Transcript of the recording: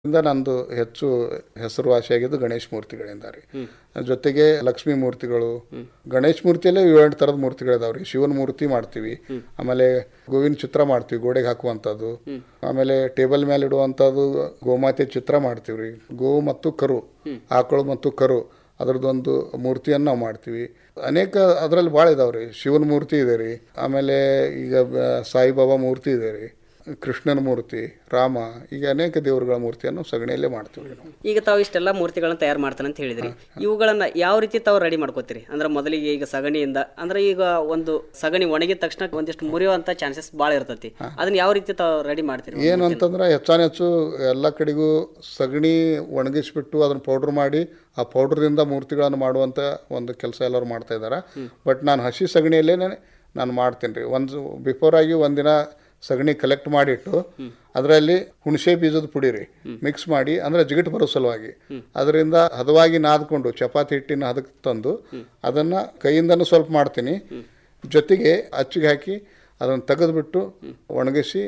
ಇಂದ ನಂದು ಹೆಚ್ಚು ಹೆಸರುವಾಸಿಯಾಗಿದ್ದು ಗಣೇಶ ಮೂರ್ತಿಗಳಿಂದ ರೀ ಜೊತೆಗೆ ಲಕ್ಷ್ಮೀ ಮೂರ್ತಿಗಳು ಗಣೇಶ ಮೂರ್ತಿಯಲ್ಲೇ ಏಳೆಂಟು ಥರದ ಮೂರ್ತಿಗಳಿದಾವೆ ರೀ ಶಿವನ ಮೂರ್ತಿ ಮಾಡ್ತೀವಿ ಆಮೇಲೆ ಗೋವಿನ ಚಿತ್ರ ಮಾಡ್ತೀವಿ ಗೋಡೆಗೆ ಹಾಕುವಂಥದ್ದು ಆಮೇಲೆ ಟೇಬಲ್ ಮೇಲೆ ಇಡುವಂಥದ್ದು ಗೋಮಾತೆ ಚಿತ್ರ ಮಾಡ್ತೀವಿ ರೀ ಗೋ ಮತ್ತು ಕರು ಆಕಳು ಮತ್ತು ಕರು ಅದರದ್ದೊಂದು ಮೂರ್ತಿಯನ್ನು ನಾವು ಮಾಡ್ತೀವಿ ಅನೇಕ ಅದರಲ್ಲಿ ಭಾಳ ಇದಾವೆ ರೀ ಶಿವನ ಮೂರ್ತಿ ಇದೆ ರೀ ಆಮೇಲೆ ಈಗ ಬ- ಸಾಯಿಬಾಬಾ ಮೂರ್ತಿ ಇದೆ ರೀ ಕೃಷ್ಣನ ಮೂರ್ತಿ ರಾಮ ಈಗ ಅನೇಕ ದೇವರುಗಳ ಮೂರ್ತಿಯನ್ನು ಸಗಣಿಯಲ್ಲೇ ಮಾಡ್ತೀವಿ ರೀ ನಾವು ಈಗ ತಾವು ಇಷ್ಟೆಲ್ಲ ಮೂರ್ತಿಗಳನ್ನ ತಯಾರು ಮಾಡ್ತಾನೆ ಅಂತ ಹೇಳಿದ್ರಿ ಇವುಗಳನ್ನ ಯಾವ ರೀತಿ ತಾವು ರೆಡಿ ಮಾಡ್ಕೋತೀರಿ ಅಂದ್ರೆ ಮೊದಲಿಗೆ ಈಗ ಸಗಣಿಯಿಂದ ಅಂದ್ರೆ ಈಗ ಒಂದು ಸಗಣಿ ಒಣಗಿದ ತಕ್ಷಣ ಒಂದಿಷ್ಟು ಮುರಿಯುವಂತ ಚಾನ್ಸಸ್ ಭಾಳ ಇರ್ತೈತಿ ಅದನ್ನ ಯಾವ ರೀತಿ ತಾವು ರೆಡಿ ಮಾಡ್ತೀರಿ ಏನು ಅಂತಂದ್ರೆ ಹೆಚ್ಚಾನ ಹೆಚ್ಚು ಎಲ್ಲ ಕಡೆಗೂ ಸಗಣಿ ಒಣಗಿಸ್ಬಿಟ್ಟು ಅದನ್ನು ಪೌಡ್ರ್ ಮಾಡಿ ಆ ಪೌಡ್ರಿಂದ ಮೂರ್ತಿಗಳನ್ನು ಮಾಡುವಂಥ ಒಂದು ಕೆಲಸ ಎಲ್ಲರೂ ಮಾಡ್ತಾ ಇದ್ದಾರೆ ಬಟ್ ನಾನು ಹಸಿ ಸಗಣಿಯಲ್ಲೇ ನಾನು ಮಾಡ್ತೀನಿ ರೀ ಒಂದು ಬಿಫೋರ್ ಆಗಿ ಒಂದಿನ ಸಗಣಿ ಕಲೆಕ್ಟ್ ಮಾಡಿಟ್ಟು ಅದರಲ್ಲಿ ಹುಣಸೆ ಬೀಜದ ಪುಡಿ ರೀ ಮಿಕ್ಸ್ ಮಾಡಿ ಅಂದರೆ ಜಿಗಿಟ್ ಬರೋ ಸಲುವಾಗಿ ಅದರಿಂದ ಹದವಾಗಿ ನಾದ್ಕೊಂಡು ಚಪಾತಿ ಹಿಟ್ಟಿನ ಹದಕ್ಕೆ ತಂದು ಅದನ್ನು ಕೈಯಿಂದನೂ ಸ್ವಲ್ಪ ಮಾಡ್ತೀನಿ ಜೊತೆಗೆ ಅಚ್ಚಿಗೆ ಹಾಕಿ ಅದನ್ನು ತೆಗೆದುಬಿಟ್ಟು ಒಣಗಿಸಿ